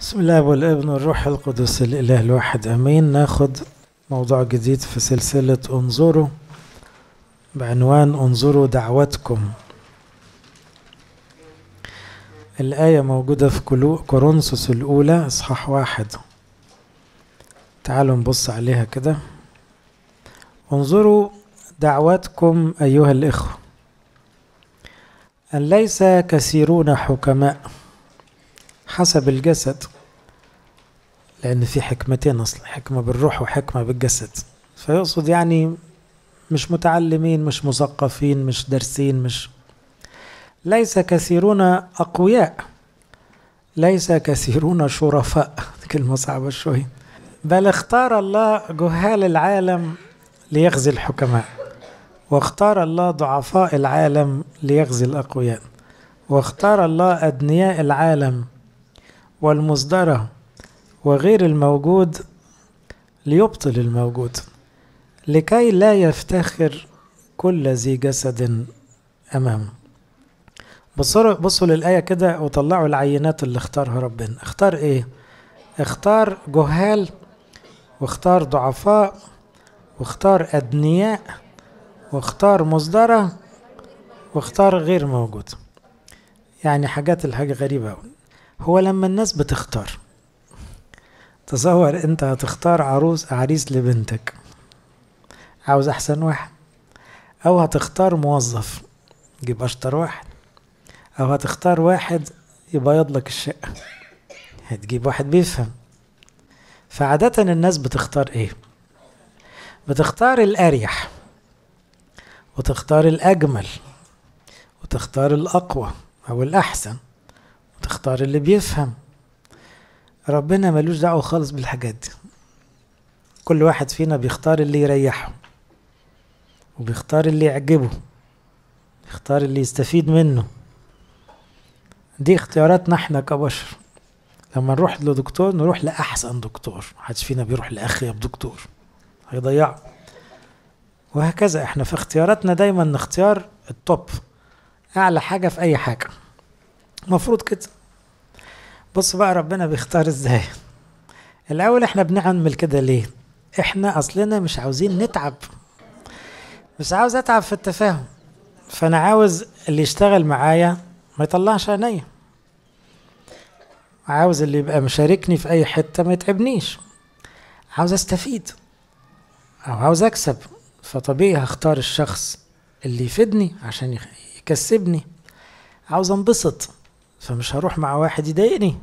بسم الله والابن والروح القدس الإله الواحد أمين ناخد موضوع جديد في سلسلة انظروا بعنوان انظروا دعوتكم الآية موجودة في كورنثوس الأولى إصحاح واحد تعالوا نبص عليها كده انظروا دعوتكم أيها الإخوة أن ليس كثيرون حكماء حسب الجسد لأن في حكمتين أصلا حكمة بالروح وحكمة بالجسد فيقصد يعني مش متعلمين مش مثقفين مش دارسين مش ليس كثيرون أقوياء ليس كثيرون شرفاء كلمة صعبة شوية بل اختار الله جهال العالم ليغزي الحكماء واختار الله ضعفاء العالم ليغزي الأقوياء واختار الله أدنياء العالم والمصدرة وغير الموجود ليبطل الموجود لكي لا يفتخر كل ذي جسد أمامه بصوا بصوا للآية كده وطلعوا العينات اللي اختارها ربنا اختار ايه اختار جهال واختار ضعفاء واختار أدنياء واختار مصدرة واختار غير موجود يعني حاجات الحاجة غريبة أوي هو لما الناس بتختار تصور انت هتختار عروس عريس لبنتك عاوز احسن واحد او هتختار موظف جيب اشطر واحد او هتختار واحد يبيض لك الشقة هتجيب واحد بيفهم فعادة الناس بتختار ايه بتختار الاريح وتختار الاجمل وتختار الاقوى او الاحسن وتختار اللي بيفهم ربنا ملوش دعوة خالص بالحاجات دي كل واحد فينا بيختار اللي يريحه وبيختار اللي يعجبه بيختار اللي يستفيد منه دي اختياراتنا احنا كبشر لما نروح لدكتور نروح لأحسن دكتور محدش فينا بيروح لأخيب دكتور هيضيعه وهكذا احنا في اختياراتنا دايما نختار التوب أعلى حاجة في أي حاجة المفروض كده بص بقى ربنا بيختار ازاي الاول احنا بنعمل كده ليه احنا اصلنا مش عاوزين نتعب مش عاوز اتعب في التفاهم فانا عاوز اللي يشتغل معايا ما يطلعش عينيا عاوز اللي يبقى مشاركني في اي حته ما يتعبنيش عاوز استفيد او عاوز اكسب فطبيعي هختار الشخص اللي يفيدني عشان يكسبني عاوز انبسط فمش هروح مع واحد يضايقني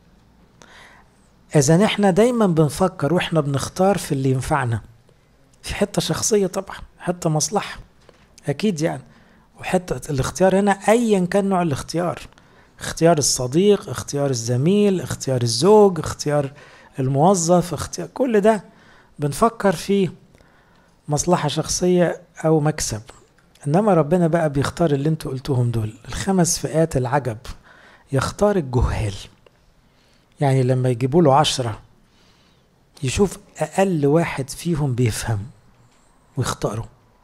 اذا احنا دايما بنفكر واحنا بنختار في اللي ينفعنا في حته شخصيه طبعا حته مصلحه اكيد يعني وحته الاختيار هنا ايا كان نوع الاختيار اختيار الصديق اختيار الزميل اختيار الزوج اختيار الموظف اختيار كل ده بنفكر فيه مصلحه شخصيه او مكسب انما ربنا بقى بيختار اللي انتوا قلتوهم دول الخمس فئات العجب يختار الجهال يعني لما يجيبوا له عشرة يشوف أقل واحد فيهم بيفهم ويختاره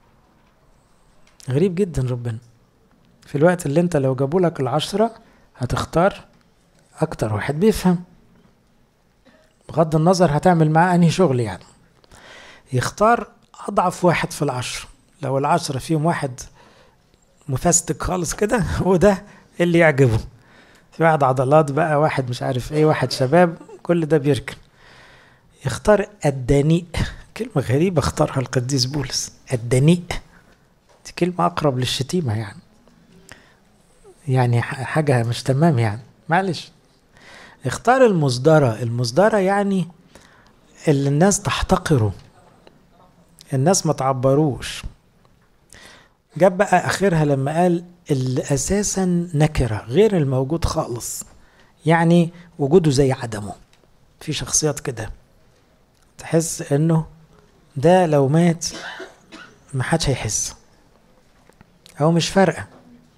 غريب جدا ربنا في الوقت اللي انت لو جابوا لك العشرة هتختار أكتر واحد بيفهم بغض النظر هتعمل معاه أنهي شغل يعني يختار أضعف واحد في العشرة لو العشرة فيهم واحد مفستك خالص كده هو ده اللي يعجبه في واحد عضلات بقى واحد مش عارف ايه واحد شباب كل ده بيركن يختار الدنيء كلمة غريبة اختارها القديس بولس الدنيء دي كلمة أقرب للشتيمة يعني يعني حاجة مش تمام يعني معلش اختار المصدرة المصدرة يعني اللي الناس تحتقره الناس ما تعبروش جاب بقى اخرها لما قال اللي اساسا نكره غير الموجود خالص يعني وجوده زي عدمه في شخصيات كده تحس انه ده لو مات ما حدش هيحس او مش فارقه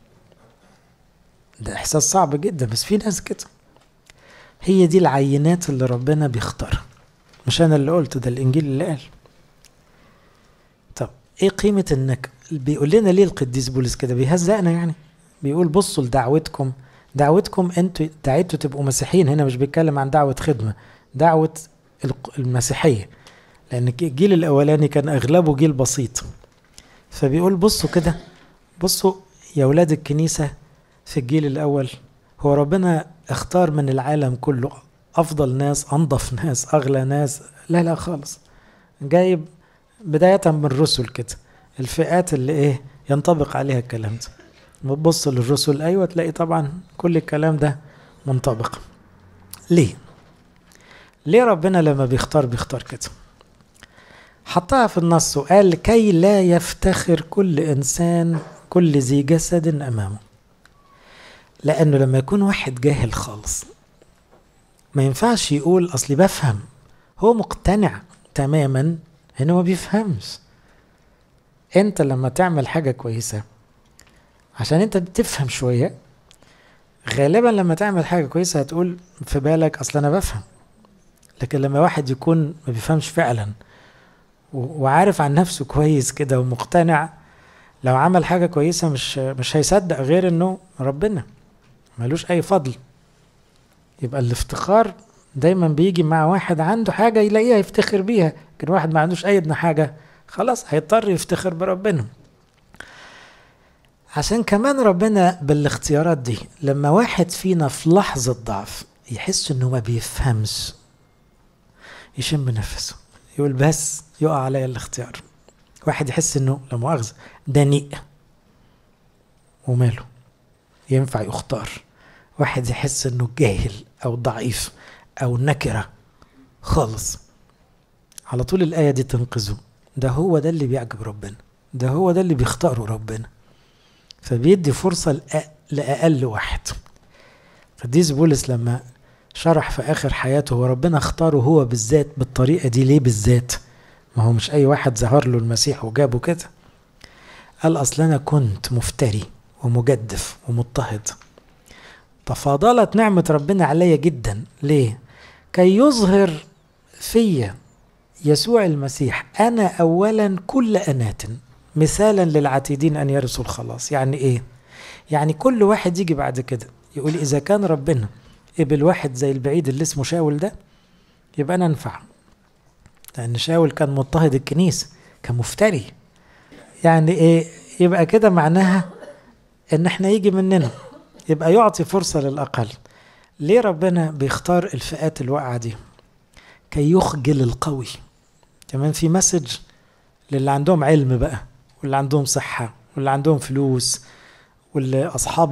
ده احساس صعب جدا بس في ناس كده هي دي العينات اللي ربنا بيختارها مش انا اللي قلت ده الانجيل اللي قال طب ايه قيمه انك بيقول لنا ليه القديس بولس كده بيهزقنا يعني بيقول بصوا لدعوتكم دعوتكم انتوا دعيتوا تبقوا مسيحيين هنا مش بيتكلم عن دعوة خدمة دعوة المسيحية لأن الجيل الأولاني كان أغلبه جيل بسيط فبيقول بصوا كده بصوا يا ولاد الكنيسة في الجيل الأول هو ربنا اختار من العالم كله أفضل ناس أنظف ناس أغلى ناس لا لا خالص جايب بداية من الرسل كده الفئات اللي إيه ينطبق عليها الكلام ده بتبص للرسل أيوة تلاقي طبعا كل الكلام ده منطبق ليه؟ ليه ربنا لما بيختار بيختار كده؟ حطها في النص وقال كي لا يفتخر كل إنسان كل ذي جسد أمامه لأنه لما يكون واحد جاهل خالص ما ينفعش يقول أصلي بفهم هو مقتنع تماما إنه ما بيفهمش أنت لما تعمل حاجة كويسة عشان أنت بتفهم شوية غالبا لما تعمل حاجة كويسة هتقول في بالك أصل أنا بفهم لكن لما واحد يكون ما بيفهمش فعلا وعارف عن نفسه كويس كده ومقتنع لو عمل حاجة كويسة مش مش هيصدق غير انه ربنا ملوش اي فضل يبقى الافتخار دايما بيجي مع واحد عنده حاجة يلاقيها يفتخر بيها لكن واحد ما عندوش اي حاجة خلاص هيضطر يفتخر بربنا عشان كمان ربنا بالاختيارات دي لما واحد فينا في لحظة ضعف يحس انه ما بيفهمش يشم نفسه يقول بس يقع عليا الاختيار واحد يحس انه لا مؤاخذة دنيء وماله ينفع يختار واحد يحس انه جاهل او ضعيف او نكرة خالص على طول الآية دي تنقذه ده هو ده اللي بيعجب ربنا ده هو ده اللي بيختاره ربنا فبيدي فرصة لأقل واحد قديس بولس لما شرح في آخر حياته هو ربنا اختاره هو بالذات بالطريقة دي ليه بالذات ما هو مش أي واحد ظهر له المسيح وجابه كده قال أصل أنا كنت مفتري ومجدف ومضطهد تفاضلت نعمة ربنا عليا جدا ليه؟ كي يظهر فيا يسوع المسيح أنا أولا كل أنات مثالا للعتيدين أن يرثوا الخلاص يعني إيه؟ يعني كل واحد يجي بعد كده يقول إذا كان ربنا قبل واحد زي البعيد اللي اسمه شاول ده يبقى أنا أنفع لأن شاول كان مضطهد الكنيسة كان مفتري يعني إيه يبقى كده معناها إن إحنا يجي مننا يبقى يعطي فرصة للأقل ليه ربنا بيختار الفئات الواقعة دي كي يخجل القوي كمان في مسج للي عندهم علم بقى واللي عندهم صحة واللي عندهم فلوس واللي أصحاب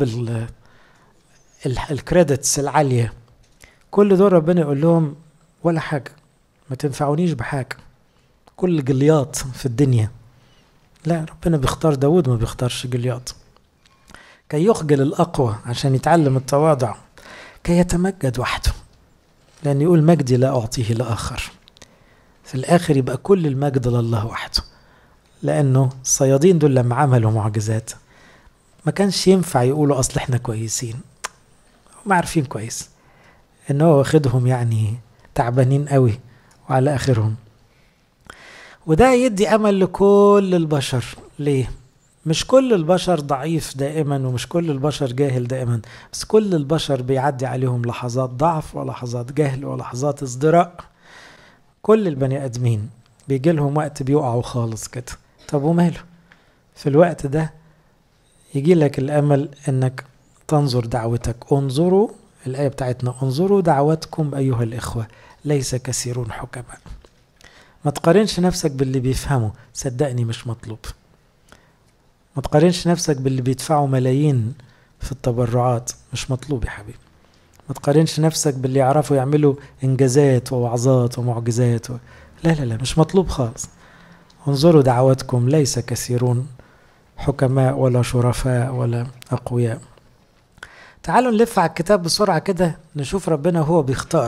الكريدتس العالية كل دول ربنا يقول لهم ولا حاجة ما تنفعونيش بحاجة كل جلياط في الدنيا لا ربنا بيختار داود ما بيختارش جلياط كي يخجل الأقوى عشان يتعلم التواضع كي يتمجد وحده لأن يقول مجدي لا أعطيه لآخر في الآخر يبقى كل المجد لله وحده لأنه الصيادين دول لما عملوا معجزات ما كانش ينفع يقولوا أصل إحنا كويسين هم عارفين كويس إن هو واخدهم يعني تعبانين قوي وعلى آخرهم وده يدي أمل لكل البشر ليه؟ مش كل البشر ضعيف دائما ومش كل البشر جاهل دائما بس كل البشر بيعدي عليهم لحظات ضعف ولحظات جهل ولحظات ازدراء كل البني ادمين بيجي لهم وقت بيقعوا خالص كده طب وماله في الوقت ده يجي لك الامل انك تنظر دعوتك انظروا الايه بتاعتنا انظروا دعوتكم ايها الاخوه ليس كثيرون حكماء ما تقارنش نفسك باللي بيفهموا صدقني مش مطلوب ما تقارنش نفسك باللي بيدفعوا ملايين في التبرعات مش مطلوب يا حبيبي ما تقارنش نفسك باللي يعرفوا يعملوا انجازات ووعظات ومعجزات و... لا لا لا مش مطلوب خالص انظروا دعواتكم ليس كثيرون حكماء ولا شرفاء ولا اقوياء تعالوا نلف على الكتاب بسرعه كده نشوف ربنا هو بيختار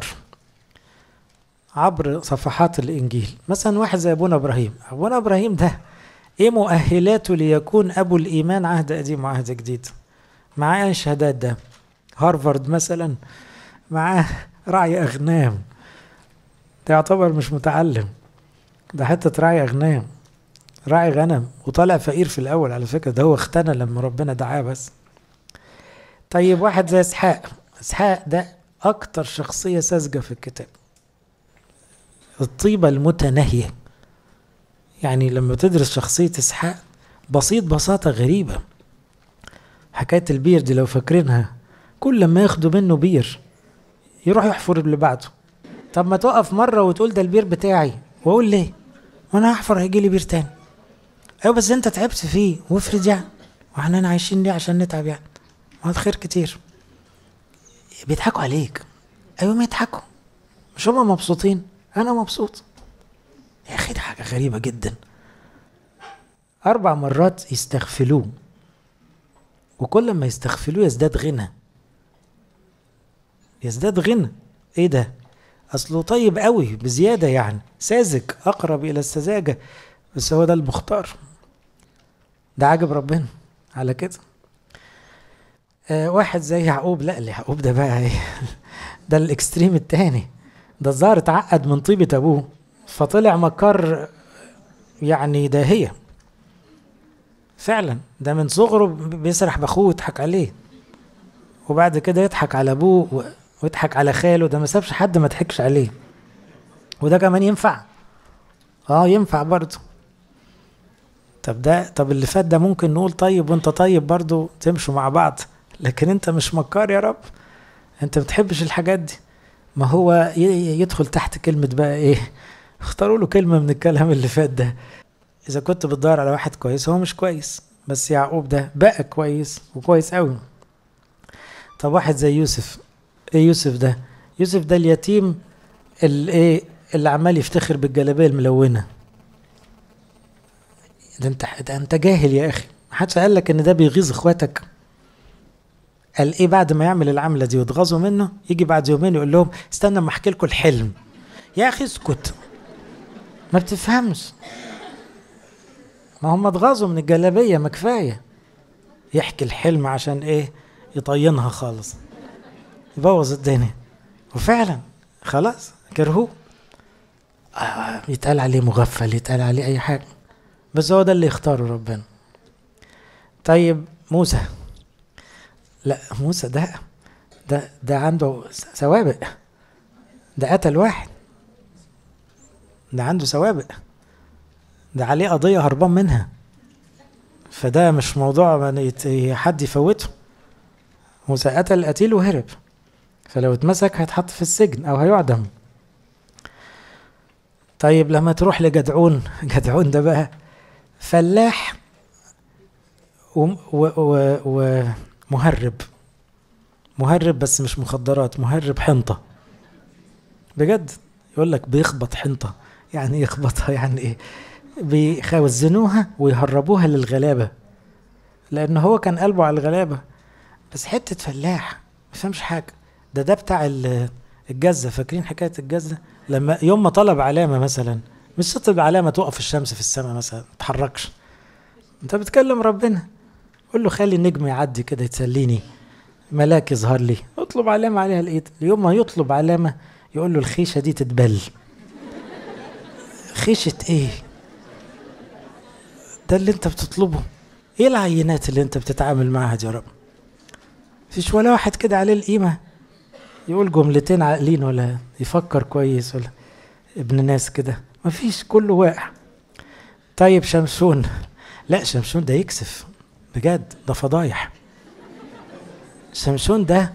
عبر صفحات الانجيل مثلا واحد زي ابونا ابراهيم ابونا ابراهيم ده ايه مؤهلاته ليكون ابو الايمان عهد قديم وعهد جديد معاه ايه الشهادات ده هارفارد مثلا معاه راعي اغنام ده يعتبر مش متعلم ده حتة راعي اغنام راعي غنم وطالع فقير في الاول على فكرة ده هو اختنى لما ربنا دعاه بس طيب واحد زي اسحاق اسحاق ده اكتر شخصية ساذجة في الكتاب الطيبة المتناهية يعني لما تدرس شخصية اسحاق بسيط بساطة غريبة حكاية البير دي لو فاكرينها كل لما ياخدوا منه بير يروح يحفر اللي بعده طب ما تقف مرة وتقول ده البير بتاعي واقول ليه وانا هحفر هيجي لي بير تاني ايوه بس انت تعبت فيه وافرض يعني واحنا عايشين ليه عشان نتعب يعني ما الخير كتير بيضحكوا عليك ايوه ما يضحكوا مش هما مبسوطين انا مبسوط يا اخي ده حاجه غريبه جدا اربع مرات يستغفلوه وكل ما يستغفلوه يزداد غنى يزداد غنى ايه ده اصله طيب قوي بزياده يعني ساذج اقرب الى السذاجه بس هو ده المختار ده عاجب ربنا على كده آه واحد زي يعقوب لا يعقوب ده بقى ايه ده الاكستريم التاني ده الظاهر اتعقد من طيبة ابوه فطلع مكر يعني داهية فعلا ده من صغره بيسرح باخوه ويضحك عليه وبعد كده يضحك على ابوه ويضحك على خاله ده ما سابش حد ما ضحكش عليه وده كمان ينفع اه ينفع برضه طب ده طب اللي فات ده ممكن نقول طيب وانت طيب برضه تمشوا مع بعض لكن انت مش مكار يا رب انت بتحبش الحاجات دي ما هو يدخل تحت كلمة بقى ايه اختاروا له كلمة من الكلام اللي فات ده اذا كنت بتدور على واحد كويس هو مش كويس بس يعقوب ده بقى كويس وكويس قوي طب واحد زي يوسف ايه يوسف ده يوسف ده اليتيم اللي ايه اللي عمال يفتخر بالجلابيه الملونه ده انت ده انت جاهل يا اخي محدش قال لك ان ده بيغيظ اخواتك قال ايه بعد ما يعمل العمله دي ويتغاظوا منه يجي بعد يومين يقول لهم استنى اما احكي لكم الحلم يا اخي اسكت ما بتفهمش ما هم اتغاظوا من الجلابيه ما كفايه يحكي الحلم عشان ايه يطينها خالص يبوظ الدنيا وفعلا خلاص كرهوه آه يتقال عليه مغفل يتقال عليه اي حاجه بس هو ده اللي يختاره ربنا طيب موسى لا موسى ده ده ده عنده سوابق ده قتل واحد ده عنده سوابق ده عليه قضية هربان منها فده مش موضوع حد يفوته موسى قتل قتيل وهرب فلو اتمسك هيتحط في السجن او هيعدم طيب لما تروح لجدعون جدعون ده بقى فلاح ومهرب مهرب بس مش مخدرات مهرب حنطة بجد يقول لك بيخبط حنطة يعني يخبطها يعني ايه بيخوزنوها ويهربوها للغلابة لأن هو كان قلبه على الغلابة بس حتة فلاح ما فهمش حاجة ده ده بتاع الجزة فاكرين حكاية الجزة لما يوم ما طلب علامة مثلا مش تطلب علامة توقف الشمس في السماء مثلا ما تتحركش انت بتكلم ربنا قول له خلي النجم يعدي كده يتسليني ملاك يظهر لي اطلب علامة عليها الايد اليوم ما يطلب علامة يقول له الخيشة دي تتبل خيشة ايه ده اللي انت بتطلبه ايه العينات اللي انت بتتعامل معاها دي يا رب فيش ولا واحد كده عليه القيمة يقول جملتين عاقلين ولا يفكر كويس ولا ابن ناس كده مفيش كله واقع طيب شمشون لا شمشون ده يكسف بجد ده فضايح شمشون ده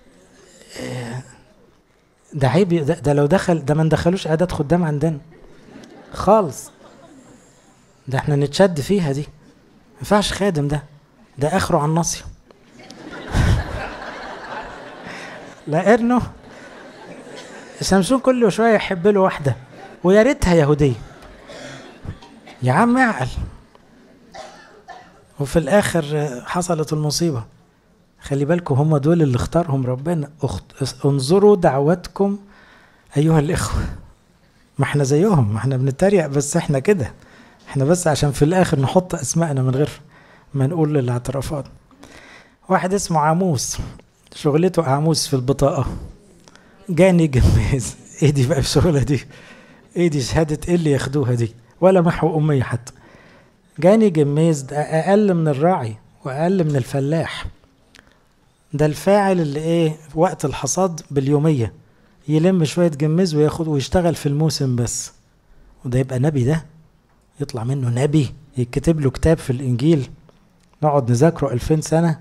ده عيب ده, ده لو دخل ده ما ندخلوش اعداد خدام عندنا خالص ده احنا نتشد فيها دي ما ينفعش خادم ده ده اخره على الناصيه لانه شمشون كل شويه يحب له واحده ويا ريتها يهوديه يا عم اعقل وفي الاخر حصلت المصيبه خلي بالكم هم دول اللي اختارهم ربنا أخت... انظروا دعوتكم ايها الاخوه ما احنا زيهم ما احنا بنتريق بس احنا كده احنا بس عشان في الاخر نحط اسمائنا من غير ما نقول الاعترافات واحد اسمه عاموس شغلته عاموس في البطاقه جاني جميز ايه دي بقى الشغله دي ايه دي شهاده ايه اللي ياخدوها دي ولا محو اميه حتى جاني جميز ده اقل من الراعي واقل من الفلاح ده الفاعل اللي ايه وقت الحصاد باليومية يلم شوية جمز وياخد ويشتغل في الموسم بس وده يبقى نبي ده يطلع منه نبي يكتب له كتاب في الإنجيل نقعد نذاكره ألفين سنة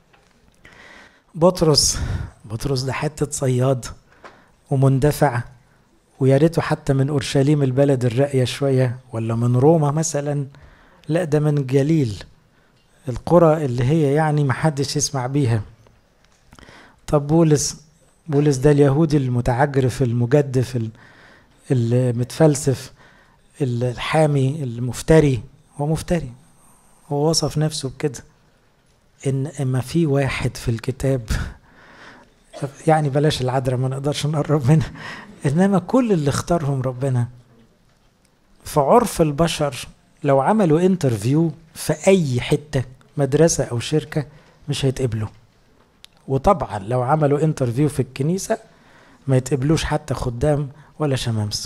بطرس بطرس ده حتة صياد ومندفع ويا ريته حتى من اورشليم البلد الراقيه شويه ولا من روما مثلا لا ده من جليل القرى اللي هي يعني محدش يسمع بيها طب بولس بولس ده اليهودي المتعجرف المجدف المتفلسف الحامي المفتري هو مفتري هو وصف نفسه بكده ان اما في واحد في الكتاب يعني بلاش العذراء ما نقدرش نقرب منها انما كل اللي اختارهم ربنا في عرف البشر لو عملوا انترفيو في اي حته مدرسه او شركه مش هيتقبلوا وطبعا لو عملوا انترفيو في الكنيسه ما يتقبلوش حتى خدام ولا شمامسه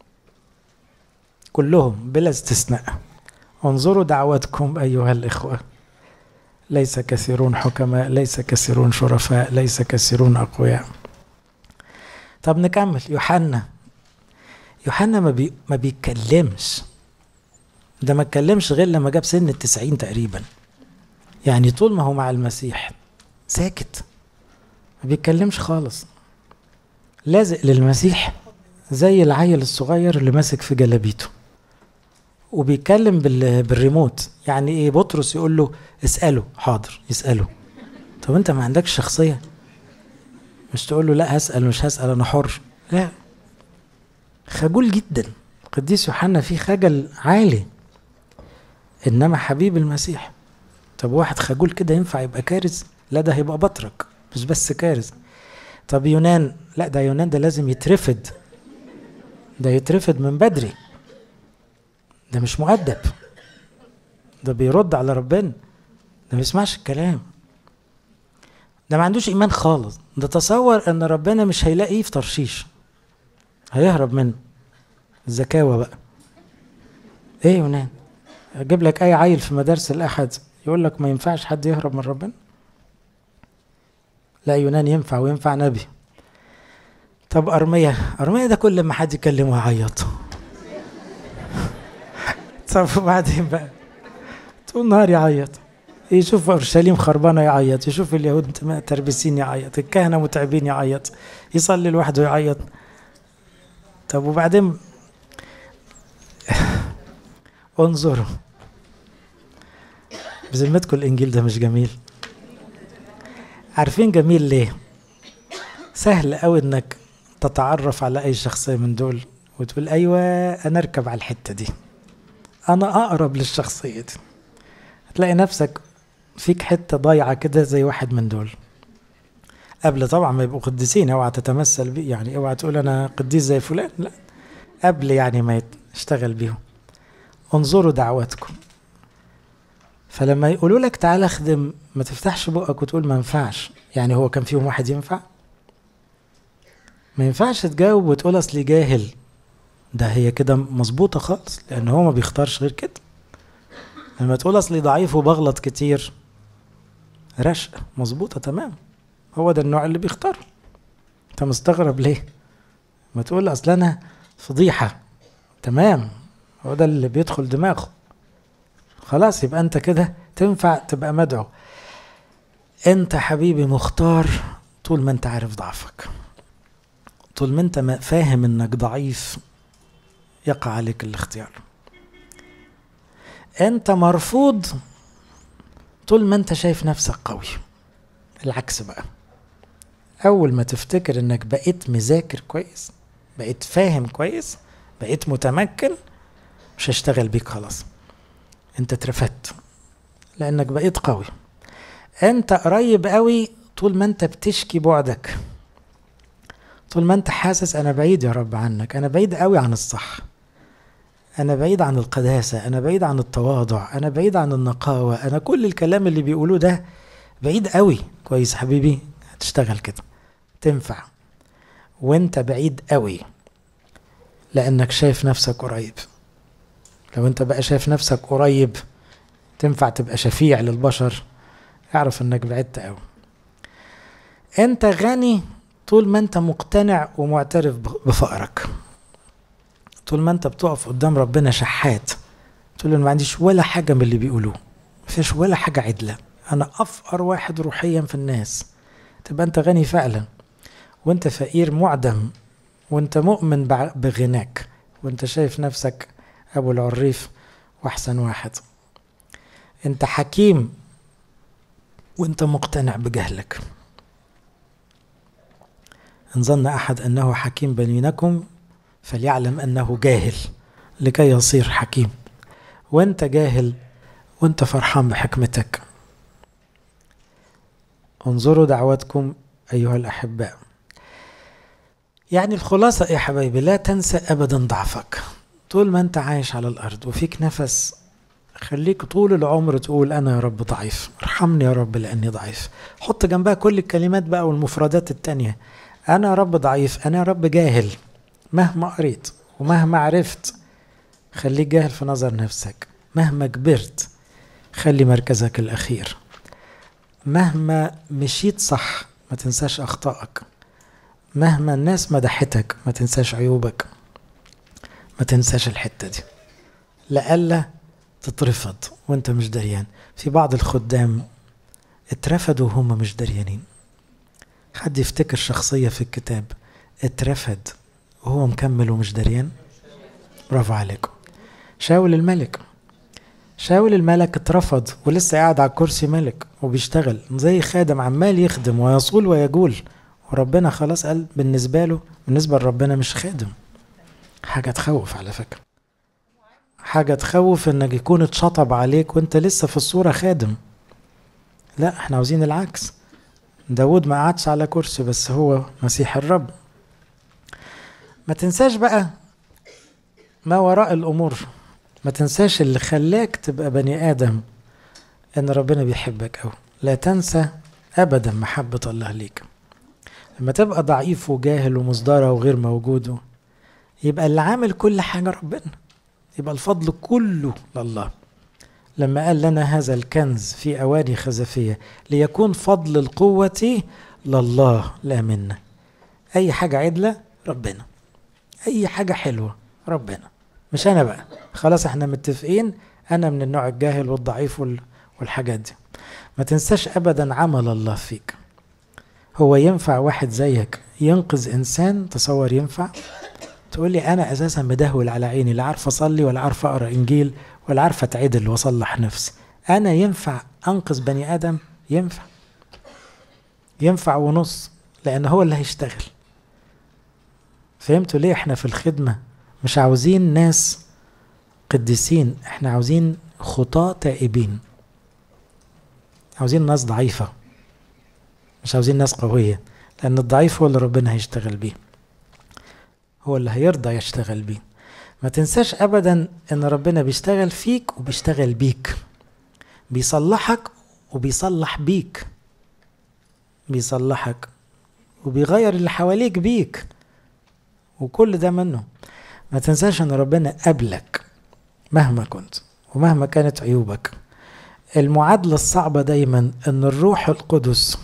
كلهم بلا استثناء انظروا دعوتكم ايها الاخوه ليس كثيرون حكماء ليس كثيرون شرفاء ليس كثيرون اقوياء طب نكمل يوحنا يوحنا ما, بي ما بيتكلمش ده ما اتكلمش غير لما جاب سن التسعين تقريبا يعني طول ما هو مع المسيح ساكت ما بيتكلمش خالص لازق للمسيح زي العيل الصغير اللي ماسك في جلابيته وبيتكلم بالريموت يعني ايه بطرس يقول له اساله حاضر يساله طب انت ما عندكش شخصيه مش تقول له لا هسال مش هسال انا حر لا خجول جدا قديس يوحنا فيه خجل عالي انما حبيب المسيح طب واحد خجول كده ينفع يبقى كارز لا ده هيبقى بطرك مش بس كارز طب يونان لا ده يونان ده لازم يترفد ده يترفد من بدري ده مش مؤدب ده بيرد على ربنا ده ما بيسمعش الكلام ده ما عندوش ايمان خالص ده تصور ان ربنا مش هيلاقيه في ترشيش هيهرب منه الزكاوة بقى ايه يونان اجيب لك اي عيل في مدارس الاحد يقول لك ما ينفعش حد يهرب من ربنا لا يونان ينفع وينفع نبي طب أرمية أرمية ده كل ما حد يكلمه يعيط طب وبعدين بقى طول النهار يعيط يشوف اورشليم خربانه يعيط يشوف اليهود تربسين يعيط الكهنه متعبين يعيط يصلي لوحده يعيط طب وبعدين انظروا بذمتكم الانجيل ده مش جميل عارفين جميل ليه سهل قوي انك تتعرف على اي شخصيه من دول وتقول ايوه انا اركب على الحته دي انا اقرب للشخصيه دي هتلاقي نفسك فيك حته ضايعه كده زي واحد من دول قبل طبعا ما يبقوا قديسين اوعى تتمثل بيه يعني اوعى تقول انا قديس زي فلان لا قبل يعني ما يشتغل بيهم انظروا دعوتكم فلما يقولوا لك تعالى اخدم ما تفتحش بقك وتقول ما ينفعش يعني هو كان فيهم واحد ينفع ما ينفعش تجاوب وتقول اصلي جاهل ده هي كده مظبوطه خالص لان هو ما بيختارش غير كده لما تقول اصلي ضعيف وبغلط كتير رشق مظبوطه تمام هو ده النوع اللي بيختار انت مستغرب ليه ما تقول اصل انا فضيحه تمام هو ده اللي بيدخل دماغه خلاص يبقى انت كده تنفع تبقى مدعو انت حبيبي مختار طول ما انت عارف ضعفك طول ما انت فاهم انك ضعيف يقع عليك الاختيار انت مرفوض طول ما انت شايف نفسك قوي العكس بقى اول ما تفتكر انك بقيت مذاكر كويس بقيت فاهم كويس بقيت متمكن مش هشتغل بيك خلاص انت اترفدت لانك بقيت قوي انت قريب قوي طول ما انت بتشكي بعدك طول ما انت حاسس انا بعيد يا رب عنك انا بعيد قوي عن الصح انا بعيد عن القداسة انا بعيد عن التواضع انا بعيد عن النقاوة انا كل الكلام اللي بيقولوه ده بعيد قوي كويس حبيبي هتشتغل كده تنفع وانت بعيد قوي لانك شايف نفسك قريب لو انت بقى شايف نفسك قريب تنفع تبقى شفيع للبشر اعرف انك بعدت قوي انت غني طول ما انت مقتنع ومعترف بفقرك طول ما انت بتقف قدام ربنا شحات تقول له ما عنديش ولا حاجة من اللي بيقولوه مفيش ولا حاجة عدلة أنا أفقر واحد روحيا في الناس تبقى أنت غني فعلا وأنت فقير معدم وأنت مؤمن بغناك وأنت شايف نفسك أبو العريف وأحسن واحد أنت حكيم وأنت مقتنع بجهلك إن ظن أحد أنه حكيم بينكم فليعلم أنه جاهل لكي يصير حكيم وأنت جاهل وأنت فرحان بحكمتك انظروا دعوتكم أيها الأحباء يعني الخلاصة يا حبايبي لا تنسى أبدا ضعفك طول ما أنت عايش على الأرض وفيك نفس خليك طول العمر تقول أنا يا رب ضعيف ارحمني يا رب لأني ضعيف حط جنبها كل الكلمات بقى والمفردات التانية أنا يا رب ضعيف أنا يا رب جاهل مهما قريت ومهما عرفت خليك جاهل في نظر نفسك مهما كبرت خلي مركزك الأخير مهما مشيت صح ما تنساش أخطائك مهما الناس مدحتك ما تنساش عيوبك ما تنساش الحتة دي لألا تترفض وانت مش دريان في بعض الخدام اترفدوا وهم مش دريانين حد يفتكر شخصية في الكتاب اترفد وهو مكمل ومش دريان برافو عليكم شاول الملك شاول الملك اترفض ولسه قاعد على كرسي ملك وبيشتغل زي خادم عمال يخدم ويصول ويجول وربنا خلاص قال بالنسبة له بالنسبة لربنا مش خادم حاجة تخوف على فكرة حاجة تخوف انك يكون اتشطب عليك وانت لسه في الصورة خادم لا احنا عاوزين العكس داود ما قعدش على كرسي بس هو مسيح الرب ما تنساش بقى ما وراء الامور ما تنساش اللي خلاك تبقى بني ادم ان ربنا بيحبك أوي لا تنسى ابدا محبة الله ليك لما تبقى ضعيف وجاهل ومصدرة وغير موجود يبقى اللي عامل كل حاجة ربنا يبقى الفضل كله لله لما قال لنا هذا الكنز في أواني خزفية ليكون فضل القوة لله لا منا أي حاجة عدلة ربنا أي حاجة حلوة ربنا مش أنا بقى خلاص احنا متفقين أنا من النوع الجاهل والضعيف والحاجات دي ما تنساش أبدا عمل الله فيك هو ينفع واحد زيك ينقذ إنسان تصور ينفع تقول لي أنا أساسا مدهول على عيني لا عارف أصلي ولا عارف أقرأ إنجيل ولا عارف أتعدل وأصلح نفسي أنا ينفع أنقذ بني آدم ينفع ينفع ونص لأن هو اللي هيشتغل فهمتوا ليه احنا في الخدمة مش عاوزين ناس قديسين احنا عاوزين خطاة تائبين عاوزين ناس ضعيفة مش عاوزين ناس قوية لأن الضعيف هو اللي ربنا هيشتغل بيه هو اللي هيرضى يشتغل بيه ما تنساش أبدا إن ربنا بيشتغل فيك وبيشتغل بيك بيصلحك وبيصلح بيك بيصلحك وبيغير اللي حواليك بيك وكل ده منه ما تنساش ان ربنا قبلك مهما كنت ومهما كانت عيوبك المعادلة الصعبة دايما ان الروح القدس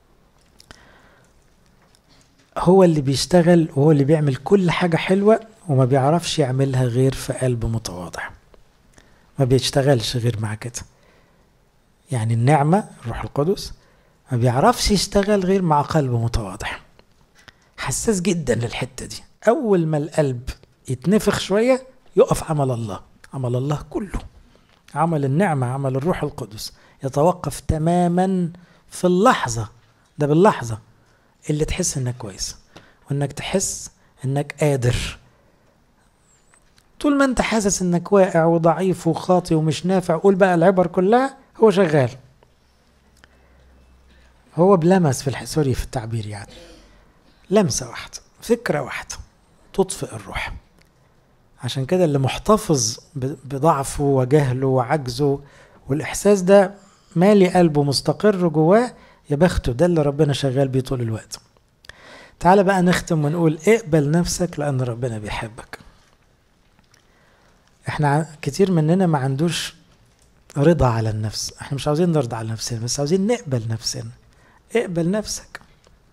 هو اللي بيشتغل وهو اللي بيعمل كل حاجة حلوة وما بيعرفش يعملها غير في قلب متواضع ما بيشتغلش غير مع كده يعني النعمة الروح القدس ما بيعرفش يشتغل غير مع قلب متواضع حساس جدا للحتة دي أول ما القلب يتنفخ شوية يقف عمل الله عمل الله كله عمل النعمة عمل الروح القدس يتوقف تماما في اللحظة ده باللحظة اللي تحس انك كويس وانك تحس انك قادر طول ما انت حاسس انك واقع وضعيف وخاطي ومش نافع قول بقى العبر كلها هو شغال هو بلمس في الح... سوري في التعبير يعني لمسة واحدة فكرة واحدة تطفئ الروح عشان كده اللي محتفظ بضعفه وجهله وعجزه والإحساس ده مالي قلبه مستقر جواه يا بخته ده اللي ربنا شغال بيه طول الوقت تعال بقى نختم ونقول اقبل نفسك لأن ربنا بيحبك احنا كتير مننا ما عندوش رضا على النفس احنا مش عاوزين نرضى على نفسنا بس عاوزين نقبل نفسنا اقبل نفسك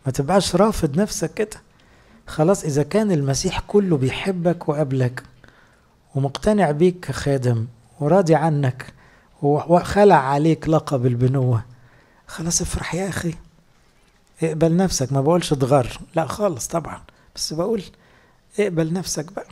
ما تبقاش رافض نفسك كده خلاص إذا كان المسيح كله بيحبك وقبلك ومقتنع بيك كخادم وراضي عنك وخلع عليك لقب البنوة خلاص افرح يا أخي اقبل نفسك ما بقولش اتغر لا خالص طبعا بس بقول اقبل نفسك بقى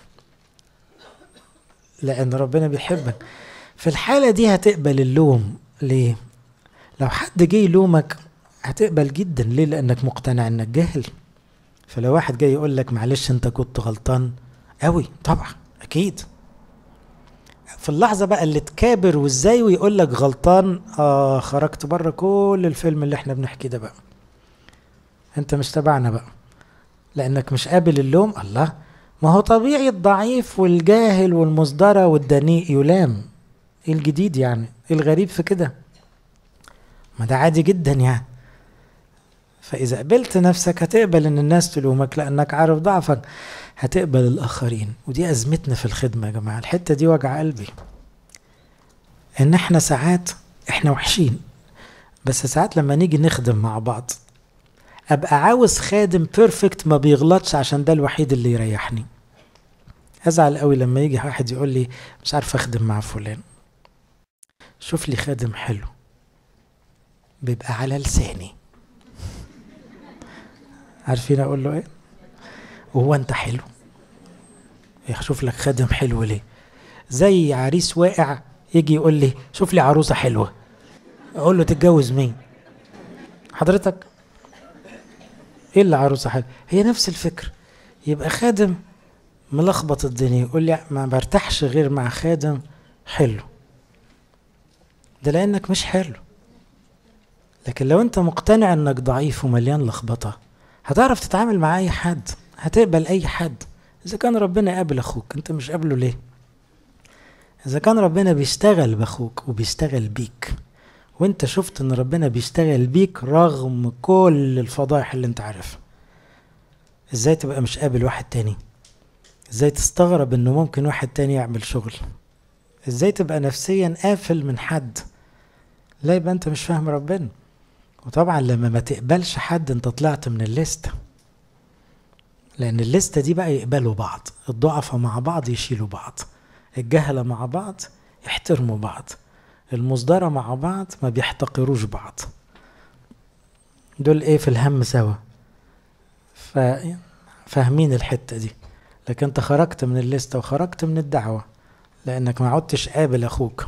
لأن ربنا بيحبك في الحالة دي هتقبل اللوم ليه؟ لو حد جه يلومك هتقبل جدا ليه؟ لأنك مقتنع إنك جاهل فلو واحد جاي يقول لك معلش أنت كنت غلطان أوي طبعا أكيد في اللحظة بقى اللي تكابر وازاي ويقول لك غلطان اه خرجت بره كل الفيلم اللي احنا بنحكيه ده بقى انت مش تبعنا بقى لانك مش قابل اللوم الله ما هو طبيعي الضعيف والجاهل والمصدرة والدنيء يلام ايه الجديد يعني ايه الغريب في كده ما ده عادي جدا يعني فإذا قبلت نفسك هتقبل إن الناس تلومك لأنك عارف ضعفك هتقبل الآخرين ودي أزمتنا في الخدمة يا جماعة الحتة دي وجع قلبي إن إحنا ساعات إحنا وحشين بس ساعات لما نيجي نخدم مع بعض أبقى عاوز خادم بيرفكت ما بيغلطش عشان ده الوحيد اللي يريحني أزعل قوي لما يجي واحد يقول لي مش عارف أخدم مع فلان شوف لي خادم حلو بيبقى على لساني عارفين اقول له ايه وهو انت حلو اشوف لك خادم حلو ليه زي عريس واقع يجي يقول لي شوف لي عروسه حلوه اقول له تتجوز مين حضرتك ايه اللي عروسه حلوه هي نفس الفكر يبقى خادم ملخبط الدنيا يقول لي ما برتاحش غير مع خادم حلو ده لانك مش حلو لكن لو انت مقتنع انك ضعيف ومليان لخبطه هتعرف تتعامل مع اي حد هتقبل اي حد اذا كان ربنا قابل اخوك انت مش قابله ليه اذا كان ربنا بيشتغل باخوك وبيشتغل بيك وانت شفت ان ربنا بيشتغل بيك رغم كل الفضائح اللي انت عارفها ازاي تبقى مش قابل واحد تاني ازاي تستغرب انه ممكن واحد تاني يعمل شغل ازاي تبقى نفسيا قافل من حد لا يبقى انت مش فاهم ربنا وطبعا لما ما تقبلش حد انت طلعت من الليسته لان الليسته دي بقى يقبلوا بعض الضعفاء مع بعض يشيلوا بعض الجهله مع بعض يحترموا بعض المصدرة مع بعض ما بيحتقروش بعض دول ايه في الهم سوا ف... فاهمين الحتة دي لكن انت خرجت من الليستة وخرجت من الدعوة لانك ما عدتش قابل اخوك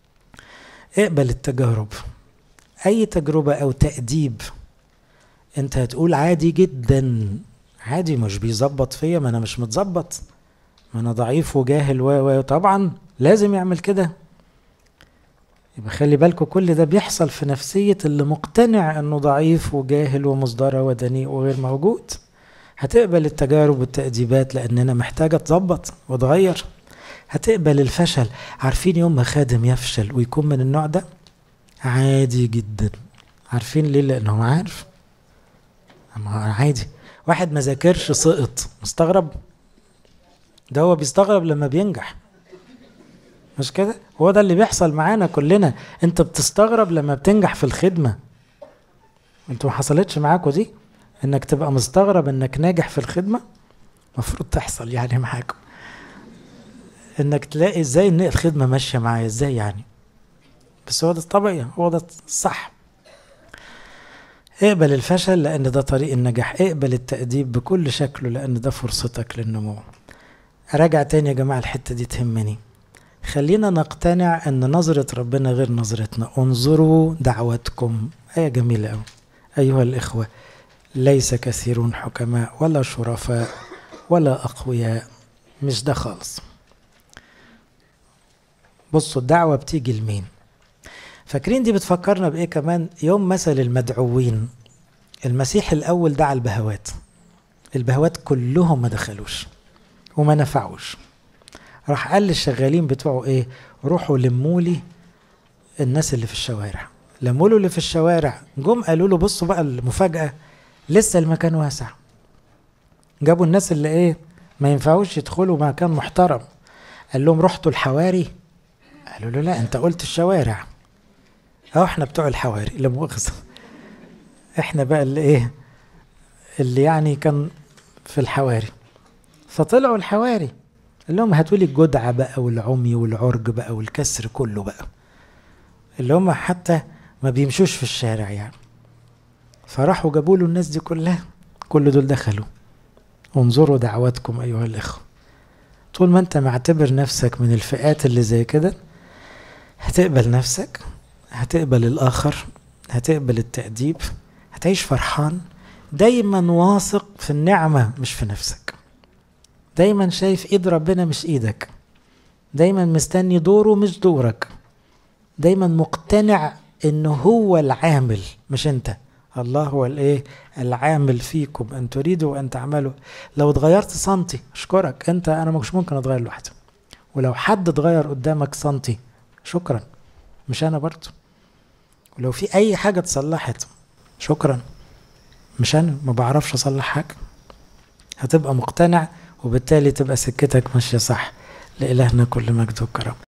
اقبل التجارب اي تجربة او تأديب انت هتقول عادي جدا عادي مش بيظبط فيا ما انا مش متظبط ما انا ضعيف وجاهل و طبعا لازم يعمل كده يبقى خلي بالكوا كل ده بيحصل في نفسية اللي مقتنع انه ضعيف وجاهل ومصدرة ودنيء وغير موجود هتقبل التجارب والتأديبات لأننا محتاجة تظبط وتغير هتقبل الفشل عارفين يوم ما خادم يفشل ويكون من النوع ده عادي جدا عارفين ليه لأنه عارف أما عادي واحد ما ذاكرش سقط مستغرب ده هو بيستغرب لما بينجح مش كده هو ده اللي بيحصل معانا كلنا انت بتستغرب لما بتنجح في الخدمة انتوا ما حصلتش معاكوا دي انك تبقى مستغرب انك ناجح في الخدمة المفروض تحصل يعني معاكم انك تلاقي ازاي ان الخدمة ماشية معايا ازاي يعني بس هو ده الطبيعي هو ده الصح اقبل الفشل لان ده طريق النجاح اقبل التأديب بكل شكله لان ده فرصتك للنمو اراجع تاني يا جماعة الحتة دي تهمني خلينا نقتنع ان نظرة ربنا غير نظرتنا انظروا دعوتكم آية جميلة أوي أيها الإخوة ليس كثيرون حكماء ولا شرفاء ولا أقوياء مش ده خالص بصوا الدعوة بتيجي لمين فاكرين دي بتفكرنا بإيه كمان يوم مثل المدعوين المسيح الأول دعا البهوات البهوات كلهم ما دخلوش وما نفعوش راح قال للشغالين بتوعه ايه روحوا لموا لي الناس اللي في الشوارع لموا له اللي في الشوارع جم قالوا له بصوا بقى المفاجاه لسه المكان واسع جابوا الناس اللي ايه ما ينفعوش يدخلوا مكان محترم قال لهم رحتوا الحواري قالوا له لا انت قلت الشوارع اه احنا بتوع الحواري لا مؤاخذه احنا بقى اللي ايه اللي يعني كان في الحواري فطلعوا الحواري اللي هم هاتولي الجدعة بقى والعمي والعرج بقى والكسر كله بقى اللي هم حتى ما بيمشوش في الشارع يعني فراحوا جابوا له الناس دي كلها كل دول دخلوا انظروا دعواتكم أيها الإخوة طول ما أنت معتبر نفسك من الفئات اللي زي كده هتقبل نفسك هتقبل الآخر هتقبل التأديب هتعيش فرحان دايما واثق في النعمة مش في نفسك دايما شايف ايد ربنا مش ايدك دايما مستني دوره مش دورك دايما مقتنع انه هو العامل مش انت الله هو الايه العامل فيكم ان تريدوا وان تعملوا لو اتغيرت سنتي اشكرك انت انا مش ممكن اتغير لوحدي ولو حد اتغير قدامك سنتي شكرا مش انا برضه ولو في اي حاجه اتصلحت شكرا مش انا ما بعرفش اصلح حاجه هتبقى مقتنع وبالتالي تبقى سكتك ماشيه صح لإلهنا كل مجد وكرم